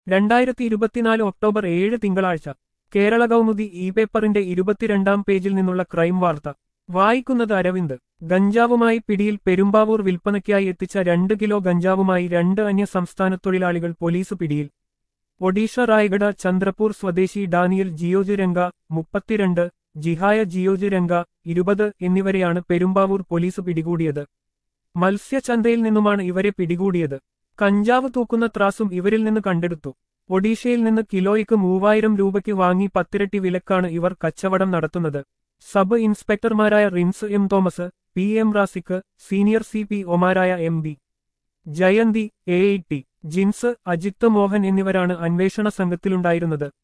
രണ്ടായിരത്തി ഇരുപത്തിനാല് ഒക്ടോബർ ഏഴ് തിങ്കളാഴ്ച കേരള കൗമുദി ഇ പേപ്പറിന്റെ ഇരുപത്തിരണ്ടാം പേജിൽ നിന്നുള്ള ക്രൈം വാർത്ത വായിക്കുന്നത് അരവിന്ദ് ഗഞ്ചാവുമായി പിടിയിൽ പെരുമ്പാവൂർ വിൽപ്പനയ്ക്കായി എത്തിച്ച രണ്ട് കിലോ ഗഞ്ചാവുമായി രണ്ട് അന്യ സംസ്ഥാന തൊഴിലാളികൾ പോലീസ് പിടിയിൽ ഒഡീഷ റായ്ഗഡ ചന്ദ്രപൂർ സ്വദേശി ഡാനിയൽ ജിയോജ് രംഗ മുപ്പത്തിരണ്ട് ജിഹായ ജിയോജ് രംഗ ഇരുപത് എന്നിവരെയാണ് പെരുമ്പാവൂർ പോലീസ് പിടികൂടിയത് മത്സ്യചന്തയിൽ നിന്നുമാണ് ഇവരെ പിടികൂടിയത് കഞ്ചാവ് തൂക്കുന്ന ത്രാസും ഇവരിൽ നിന്ന് കണ്ടെടുത്തു ഒഡീഷയിൽ നിന്ന് കിലോയ്ക്ക് മൂവായിരം രൂപയ്ക്ക് വാങ്ങി പത്തിരട്ടി വിലക്കാണ് ഇവർ കച്ചവടം നടത്തുന്നത് സബ് ഇൻസ്പെക്ടർമാരായ Rins M Thomas P M Razik senior C P ഒമാരായ M B Jayanthi A T Jins Ajith Mohan എന്നിവരാണ് അന്വേഷണ സംഘത്തിലുണ്ടായിരുന്നത്